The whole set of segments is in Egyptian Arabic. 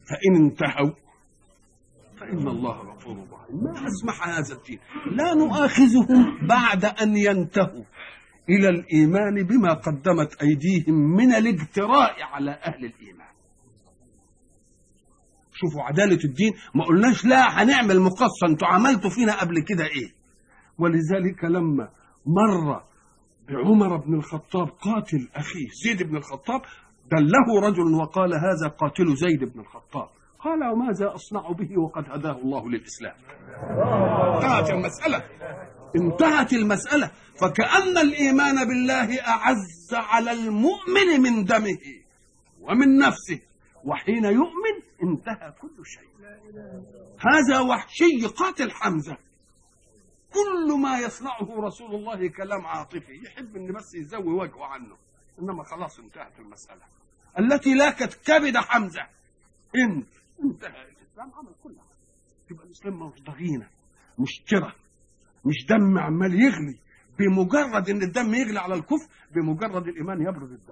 فإن انتهوا فإن الله غفور رحيم ما أسمح هذا الدين لا نؤاخذهم بعد أن ينتهوا إلى الإيمان بما قدمت أيديهم من الاجتراء على أهل الإيمان شوفوا عدالة الدين ما قلناش لا هنعمل مقصة انتوا عملتوا فينا قبل كده ايه ولذلك لما مر بعمر بن الخطاب قاتل أخيه زيد بن الخطاب دله رجل وقال هذا قاتل زيد بن الخطاب قال وماذا أصنع به وقد هداه الله للإسلام انتهت المسألة انتهت المسألة فكأن الإيمان بالله أعز على المؤمن من دمه ومن نفسه وحين يؤمن انتهى كل شيء هذا وحشي قاتل حمزة كل ما يصنعه رسول الله كلام عاطفي يحب ان بس يزوي وجهه عنه انما خلاص انتهت المسألة التي لاكت كبد حمزة انت انتهى الاسلام عمل كل حاجة يبقى الاسلام مش ضغينة مش ترى مش دم عمال يغلي بمجرد ان الدم يغلي على الكفر بمجرد الايمان يبرد الدم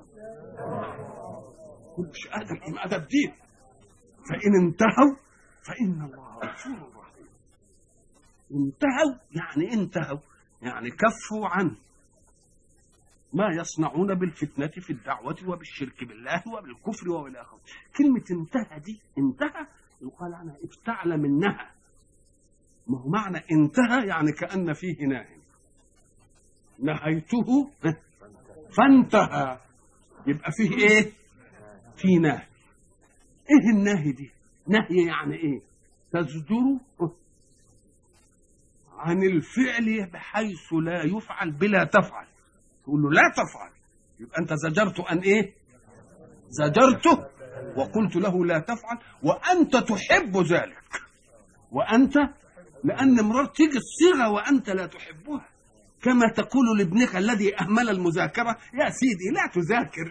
مش هذا الايمان هذا الدين فان انتهوا فان الله غفور رحيم انتهوا يعني انتهوا يعني كفوا عنه ما يصنعون بالفتنة في الدعوة وبالشرك بالله وبالكفر وإلى آخره كلمة انتهى دي انتهى يقال عنها افتعل منها ما هو معنى انتهى يعني كأن فيه ناهي نهيته فانتهى يبقى فيه ايه في نهي ايه النهي دي نهي يعني ايه تصدر عن الفعل بحيث لا يفعل بلا تفعل تقول له لا تفعل يبقى انت زجرت ان ايه زجرته وقلت له لا تفعل وانت تحب ذلك وانت لان مرار تيجي الصيغه وانت لا تحبها كما تقول لابنك الذي اهمل المذاكره يا سيدي لا تذاكر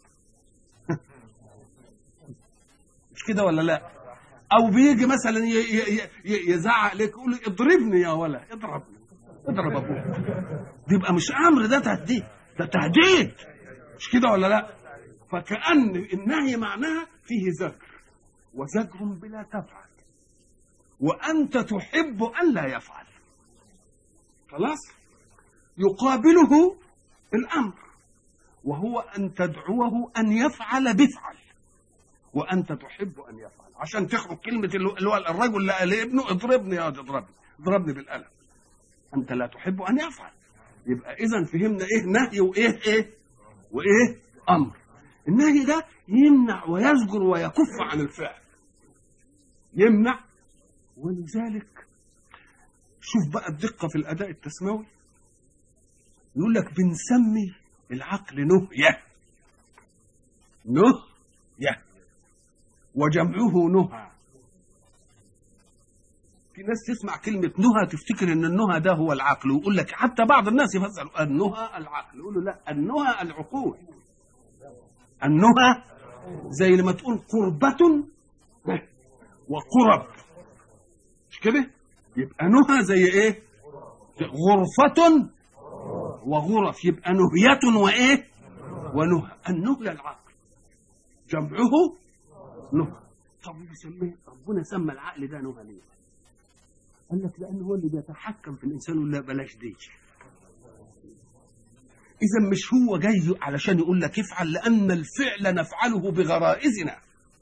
مش كده ولا لا او بيجي مثلا ي- ي- ي- يزعق لك يقول اضربني يا ولا اضربني اضرب ابوك دي يبقى مش امر ده تهديد ده تهديد مش كده ولا لا فكأن النهي معناها فيه زجر وزجر بلا تفعل وأنت تحب أن لا يفعل خلاص يقابله الأمر وهو أن تدعوه أن يفعل بفعل وأنت تحب أن يفعل عشان تخرج كلمة اللي هو الرجل اللي قال لابنه اضربني يا اضربني اضربني بالقلم أنت لا تحب أن يفعل يبقى إذا فهمنا إيه نهي وإيه إيه وإيه أمر النهي ده يمنع ويزجر ويكف عن الفعل يمنع ولذلك شوف بقى الدقة في الأداء التسموي يقول لك بنسمي العقل نهية نهية وجمعه نهى في ناس تسمع كلمة نهى تفتكر ان النهى ده هو العقل ويقول لك حتى بعض الناس يفسر النهى العقل يقول له لا النهى العقول النهى زي لما تقول قربة وقرب مش كده يبقى نهى زي ايه غرفة وغرف يبقى نهية وايه ونهى النهي العقل جمعه نهى طب يسميه ربنا سمى العقل ده نهى ليه قال لك لانه هو اللي بيتحكم في الانسان ولا بلاش دي اذا مش هو جاي علشان يقول لك افعل لان الفعل نفعله بغرائزنا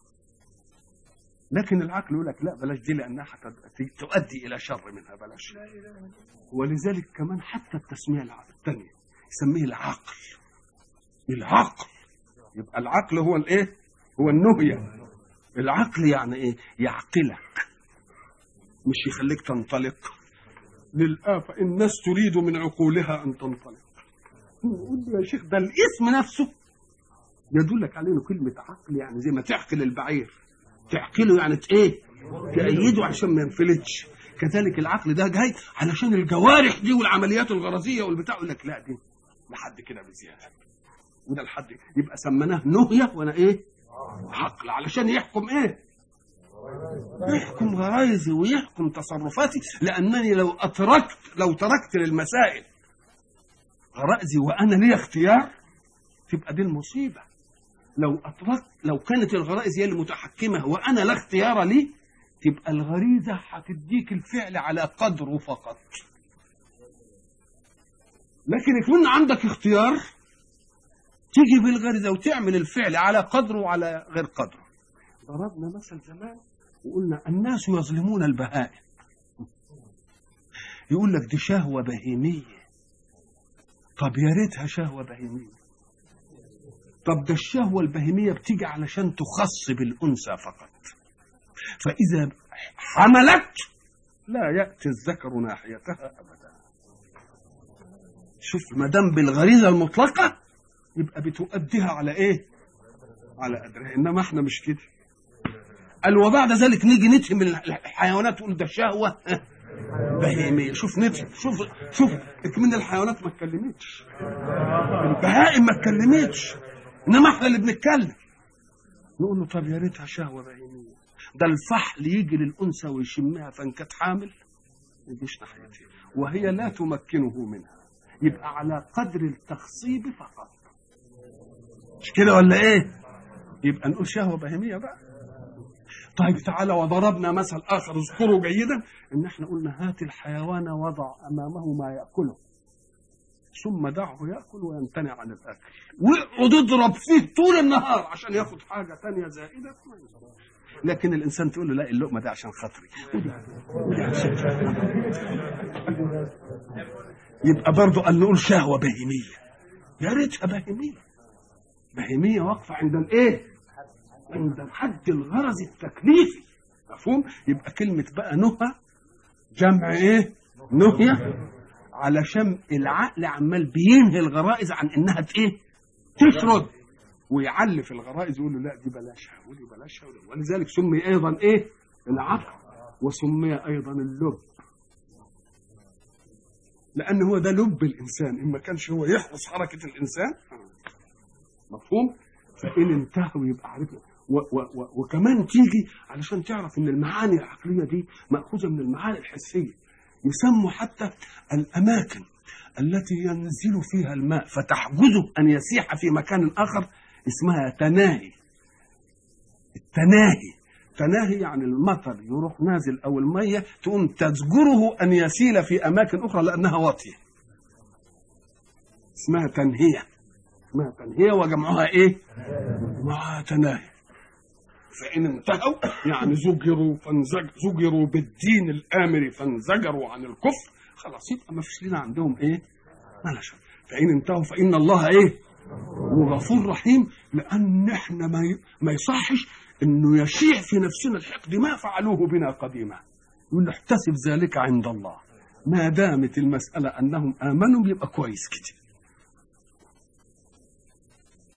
لكن العقل يقول لك لا بلاش دي لانها حت- تؤدي الى شر منها بلاش ولذلك كمان حتى التسميه الثانيه يسميه العقل العقل يبقى العقل هو الايه هو النهيه العقل يعني ايه يعقلك مش يخليك تنطلق للآفة الناس تريد من عقولها أن تنطلق نقول له يا شيخ ده الاسم نفسه يدلك عليه انه كلمة عقل يعني زي ما تعقل البعير تعقله يعني ت- ايه تأيده عشان ما ينفلتش كذلك العقل ده جاي علشان الجوارح دي والعمليات الغرزية والبتاع يقول لك لا دي لحد كده بزيادة وده لحد يبقى سميناه نهية وانا ايه عقل علشان يحكم ايه يحكم غرايزي ويحكم تصرفاتي لانني لو اتركت لو تركت للمسائل غرائزي وانا لي اختيار تبقى دي المصيبه لو اطلقت لو كانت الغرائز هي المتحكمه وانا لا اختيار لي تبقى الغريزه هتديك الفعل على قدره فقط لكن يكون عندك اختيار تيجي بالغريزه وتعمل الفعل على قدره وعلى غير قدره ضربنا مثل زمان وقلنا الناس يظلمون البهائم يقول لك دي شهوه بهيميه طب يا ريتها شهوه بهيميه طب ده الشهوه البهيميه بتيجي علشان تخص بالانثى فقط فاذا حملت لا ياتي الذكر ناحيتها ابدا شوف ما دام بالغريزه المطلقه يبقى بتؤديها على ايه؟ على قدرها انما احنا مش كده قال وبعد ذلك نيجي نتهم الحيوانات تقول ده شهوه بهيميه شوف نتهم شوف شوف من الحيوانات ما اتكلمتش البهائم ما اتكلمتش انما احنا اللي بنتكلم نقول له طب يا ريتها شهوه بهيميه ده الفحل يجي للانثى ويشمها فان كانت حامل ما يجيش ناحيتها وهي لا تمكنه منها يبقى على قدر التخصيب فقط مش كده ولا ايه يبقى نقول شهوه بهيميه بقى طيب تعالى وضربنا مثل اخر اذكره جيدا ان احنا قلنا هات الحيوان وضع امامه ما ياكله ثم دعه ياكل ويمتنع عن الاكل واقعد اضرب فيه طول النهار عشان ياخد حاجه ثانيه زائده لكن الانسان تقول له لا اللقمه دي عشان خاطري ودي عشان يبقى برضه قال نقول شهوه بهيميه يا ريتها بهيميه بهيميه واقفه عند الايه؟ عند الحد الغرض التكليفي مفهوم؟ يبقى كلمه بقى نهى جمع ايه؟ نهيه علشان العقل عمال بينهي الغرائز عن انها ايه؟ تشرد ويعلي في الغرائز يقول له لا دي بلاشها ودي بلاشها ولذلك سمي ايضا ايه؟ العقل وسمي ايضا اللب لان هو ده لب الانسان ان ما كانش هو يحرص حركه الانسان مفهوم؟ فان انتهوا يبقى عرفنا و و و وكمان تيجي علشان تعرف ان المعاني العقليه دي ماخوذه من المعاني الحسيه يسموا حتى الاماكن التي ينزل فيها الماء فتحجزه ان يسيح في مكان اخر اسمها تناهي التناهي تناهي يعني المطر يروح نازل او الميه تقوم تزجره ان يسيل في اماكن اخرى لانها واطيه اسمها تنهيه اسمها تنهيه وجمعها ايه؟ جمعها تناهي فإن انتهوا يعني زجروا فانزج زجروا بالدين الآمر فانزجروا عن الكفر خلاص يبقى ما فيش لنا عندهم إيه؟ ملاشة فإن انتهوا فإن الله إيه؟ وغفور رحيم لأن إحنا ما ما يصحش إنه يشيع في نفسنا الحقد ما فعلوه بنا قديما يقول احتسب ذلك عند الله ما دامت المسألة أنهم آمنوا يبقى كويس كده